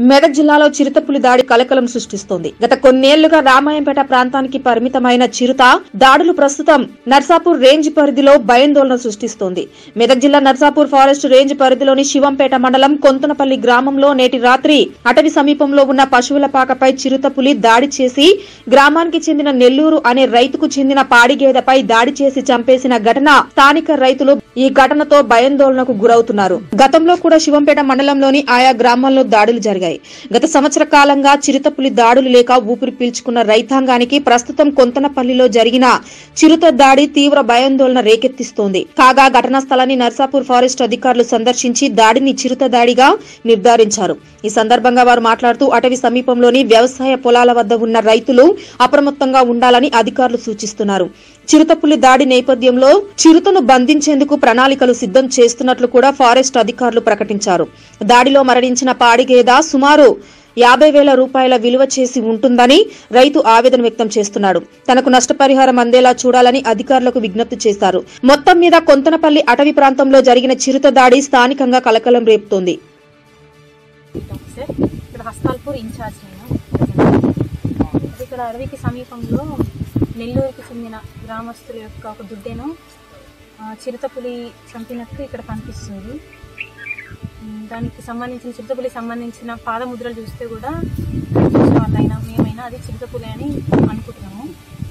మెదక్ జిల్లాలో చిరుతపులి దాడి కలకలం సృష్టిస్తోంది గత కొన్నేళ్లుగా రామాయంపేట ప్రాంతానికి పరిమితమైన చిరుత దాడులు ప్రస్తుతం నర్సాపూర్ రేంజ్ పరిధిలో భయాందోళన సృష్టిస్తోంది మెదక్ జిల్లా నర్సాపూర్ ఫారెస్ట్ రేంజ్ పరిధిలోని శివంపేట మండలం కొంతనపల్లి గ్రామంలో నేటి రాత్రి అటవీ సమీపంలో ఉన్న పశువుల పాకపై చిరుతపులి దాడి చేసి గ్రామానికి చెందిన నెల్లూరు అనే రైతుకు చెందిన పాడిగేదపై దాడి చేసి చంపేసిన ఘటన స్థానిక రైతులు ఈ ఘటనతో భయాందోళనకు గురవుతున్నారు గతంలో కూడా శివంపేట మండలంలోని ఆయా గ్రామాల్లో దాడులు జరిగాయి గత సంవత్సర కాలంగా చిరుతపులి దాడులు లేక ఊపిరి పీల్చుకున్న రైతాంగానికి ప్రస్తుతం కొంతనపల్లిలో జరిగిన చిరుత దాడి తీవ్ర భయాందోళన రేకెత్తిస్తోంది కాగా ఘటనా స్థలాన్ని నర్సాపూర్ ఫారెస్ట్ అధికారులు సందర్శించి దాడిని చిరుత దాడిగా నిర్ధారించారు ఈ సందర్భంగా వారు మాట్లాడుతూ అటవీ సమీపంలోని వ్యవసాయ పొలాల వద్ద ఉన్న రైతులు అప్రమత్తంగా ఉండాలని అధికారులు సూచిస్తున్నారు చిరుతపులి దాడి నేపథ్యంలో చిరుతను బంధించేందుకు ప్రణాళికలు సిద్ధం చేస్తున్నట్లు కూడా ఫారెస్ట్ అధికారులు ప్రకటించారు దాడిలో మరణించిన పాడిగేద సుమారు యాభై వేల రూపాయల విలువ చేసి ఉంటుందని రైతు ఆవేదన వ్యక్తం చేస్తున్నాడు తనకు నష్టపరిహారం అందేలా చూడాలని అధికారులకు విజ్ఞప్తి చేశారు మొత్తం మీద కొంతనపల్లి అటవీ ప్రాంతంలో జరిగిన చిరుత దాడి స్థానికంగా కలకలం రేపుతోంది సార్ ఇక్కడ హస్తాల్పూర్ ఇన్ఛార్జ్ నేను అది ఇక్కడ అడవికి సమీపంలో నెల్లూరుకి చెందిన గ్రామస్తుల యొక్క ఒక దుడ్డెను ఆ, చిరుతపులి చంపినట్టు ఇక్కడ కనిపిస్తుంది ఉమ్, దానికి సంబంధించిన చిరుతపులి సంబంధించిన పాదముద్రలు చూస్తే కూడా చూసే వాళ్ళైనా మేమైనా అది చిరుతపులి అని అనుకుంటున్నాము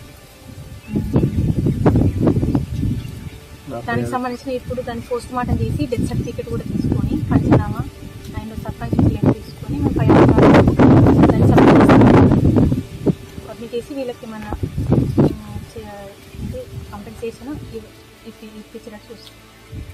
ఉమ్, దానికి సంబంధించిన ఇప్పుడు దాన్ని పోస్ట్ మార్టం చేసి డెత్ సర్టిఫికేట్ కూడా తీసుకొని పంచనామా అండ్ సర్పంచ్ క్లియర్ తీసుకొని మేము పై అధికారులకు దాన్ని సబ్మిట్ చేస్తాము సబ్మిట్ చేసి వీళ్ళకి మన కంపెన్సేషన్ ఇప్పించినట్టు చూస్తాం